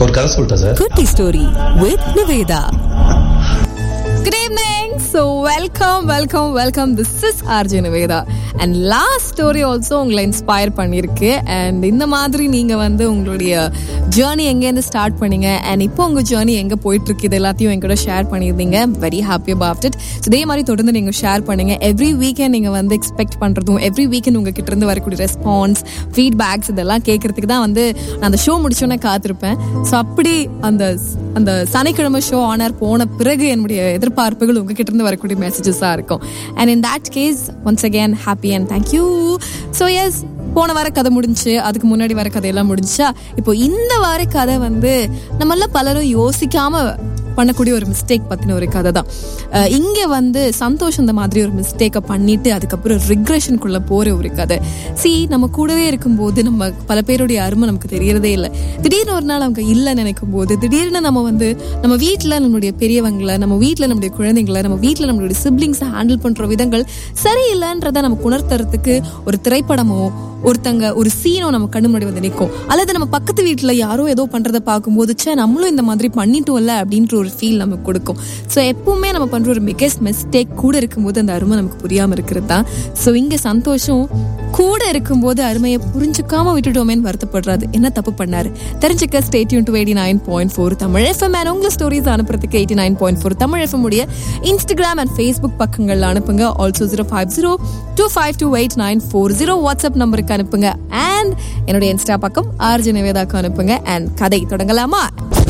ஒரு கதை சொல்லிட்டேன் சார் குட்டி story with Nivetha Good evening. So welcome, welcome, welcome. This is RJ Niveda. And last story also உங்களை inspire பண்ணியிருக்கு அண்ட் இந்த மாதிரி நீங்க வந்து உங்களுடைய ஜேர்னி எங்கேருந்து ஸ்டார்ட் பண்ணீங்க அண்ட் இப்போ உங்க ஜேர்னி எங்க போயிட்டு இருக்கு இது எல்லாத்தையும் என்கூட ஷேர் பண்ணியிருந்தீங்க very happy about it so இதே மாதிரி தொடர்ந்து நீங்க ஷேர் பண்ணுங்க எவ்ரி வீக்கெண்ட் நீங்க வந்து எக்ஸ்பெக்ட் பண்றதும் எவ்ரி வீக்கெண்ட் உங்ககிட்ட இருந்து வரக்கூடிய ரெஸ்பான்ஸ் ஃபீட்பேக்ஸ் இதெல்லாம் கேட்கறதுக்கு தான் வந்து நான் அந்த ஷோ முடிச்சோன்னே காத்திருப்பேன் ஸோ அப்படி அந்த அந்த சனிக்கிழமை ஷோ ஆனர் போன பிறகு என்னுடைய எதிர்பார்ப்புகள் உங்ககிட்ட இருந்து வரக்கூடிய மெசேஜஸாக இருக்கும் and in that case once again happy and thank you so yes போன வார கதை முடிஞ்சு அதுக்கு முன்னாடி வர கதையெல்லாம் முடிஞ்சா இப்போ இந்த வார கதை வந்து நம்மள பலரும் யோசிக்காம பண்ணக்கூடிய ஒரு மிஸ்டேக் பத்தின ஒரு கதை தான் அஹ் இங்க வந்து சந்தோஷ் இந்த மாதிரி ஒரு மிஸ்டேக்கை பண்ணிட்டு அதுக்கப்புறம் ரிக்ரெஷனுக்குள்ள போற ஒரு கதை சி நம்ம கூடவே இருக்கும்போது நம்ம பல பேருடைய அருமை நமக்கு தெரியறதே இல்லை திடீர்னு ஒரு நாள் அவங்க இல்லை நினைக்கும் போது திடீர்னு நம்ம வந்து நம்ம வீட்டில் நம்மளுடைய பெரியவங்களை நம்ம வீட்டில் நம்மளுடைய குழந்தைங்களை நம்ம வீட்டில் நம்மளுடைய சிப்ளிங்ஸை ஹேண்டில் பண்ற விதங்கள் சரியில்லைன்றதை நமக்கு உணர்த்துறதுக்கு ஒரு திரைப்படமோ ஒருத்தங்க ஒரு சீனோ நம்ம கண்ணு முன்னாடி வந்து நிற்கும் அல்லது நம்ம பக்கத்து வீட்டில் யாரோ ஏதோ பண்றதை பார்க்கும்போது ச்சே நம்மளும் இந்த மாதிரி பண்ணிட்டோம்ல அப்படின்ற ஒரு ஃபீல் நமக்கு கொடுக்கும் ஸோ எப்பவுமே நம்ம பண்ற ஒரு பிக்கெஸ்ட் மிஸ்டேக் கூட இருக்கும்போது அந்த அருமை நமக்கு புரியாம இருக்கிறது தான் ஸோ இங்க சந்தோஷம் கூட இருக்கும்போது அருமையை புரிஞ்சுக்காம விட்டுட்டோமேன்னு வருத்தப்படுறாரு என்ன தப்பு பண்ணாரு தெரிஞ்சுக்க stay tuned to eighty nine point four Tamil FM and உங்களை ஸ்டோரிஸ் அனுப்புறதுக்கு eighty nine point four Tamil FM உடைய இன்ஸ்டாகிராம் அண்ட் ஃபேஸ்புக் பக்கங்கள்ல அனுப்புங்க also zero five zero two five two eight nine four zero WhatsApp நம்பருக்கு அனுப்புங்க அண்ட் என்னுடைய இன்ஸ்டா பக்கம் RJ நிவேதாக்கு அனுப்புங்க அண்ட் கதை தொடங்கலாமா